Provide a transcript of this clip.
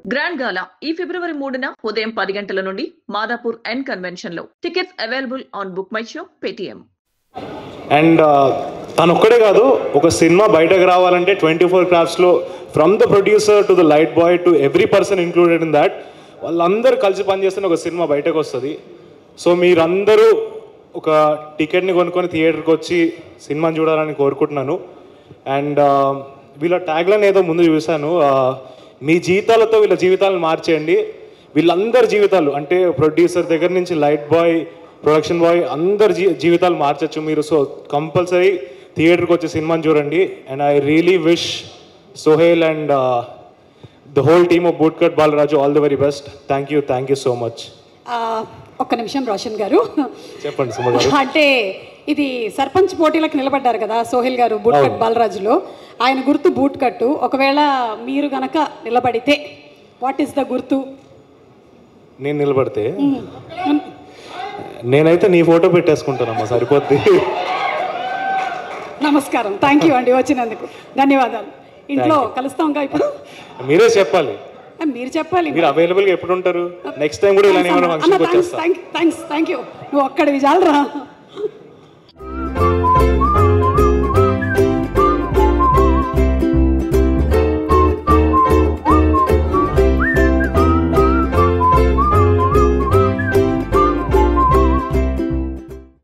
grand గాలా ఈ ఫిబ్రవరి మూడున ఉదయం పది గంటల నుండి మాదాపూర్ ఎన్ కన్వెన్షన్ లో tickets available on book my show Paytm and తను ఒక్కడే కాదు ఒక సినిమా బయటకు రావాలంటే ట్వంటీ ఫోర్ క్రాఫ్ట్స్లో from the producer to the light boy to every person included in that వాళ్ళందరూ కలిసి పనిచేస్తున్న ఒక సినిమా బయటకు వస్తుంది సో మీరందరూ ఒక టికెట్ని కొనుక్కొని థియేటర్కి వచ్చి సినిమాని చూడాలని కోరుకుంటున్నాను అండ్ వీళ్ళ ట్యాగ్లను ఏదో ముందు చూశాను uh, మీ జీవితాలతో వీళ్ళ జీవితాలను మార్చేయండి వీళ్ళందరి జీవితాలు అంటే ప్రొడ్యూసర్ దగ్గర నుంచి లైట్ బాయ్ ప్రొడక్షన్ బాయ్ అందరి జీ జీవితాలు మార్చచ్చు మీరు సో కంపల్సరీ థియేటర్కి వచ్చి సినిమాని చూడండి and I really wish Sohel and the whole team of boot cut Balaraju all the very best thank you thank you so much ఆ, ఒక్క నిమిషం రోషన్ గారు చెప్పండి సుమ గారు అంటే ఇది సర్పంచ్ పోటీలకు నిలబడ్డారు కదా సోహిల్ గారు బూట్ కట్ బాలరాజులో ఆయన గుర్తు బూట్ కట్టు ఒకవేళ మీరు గనక నిలబడితే వాట్ ఈస్ ద గుర్తు నేను నిలబడితే నేనైతే నీ ఫోటో పెట్టేసుకుంటానమ్మా సరిపోద్ది నమస్కారం థ్యాంక్ యూ అండి వచ్చినందుకు ధన్యవాదాలు ఇంట్లో కలుస్తాంగా ఇప్పుడు మీరే చెప్పాలి ఆ, మీరు చెప్పాలి మీరు అవైలబుల్గా ఎప్పుడు ఉంటారు నెక్స్ట్ టైం కూడా ఇలా ఏమైనా అన్న ఫంక్షన్కి థ్యాంక్స్ వచ్చేస్తా థ్యాంక్ థ్యాంక్స్ థ్యాంక్ యూ నువ్వు ఒక్కడివి చాలరా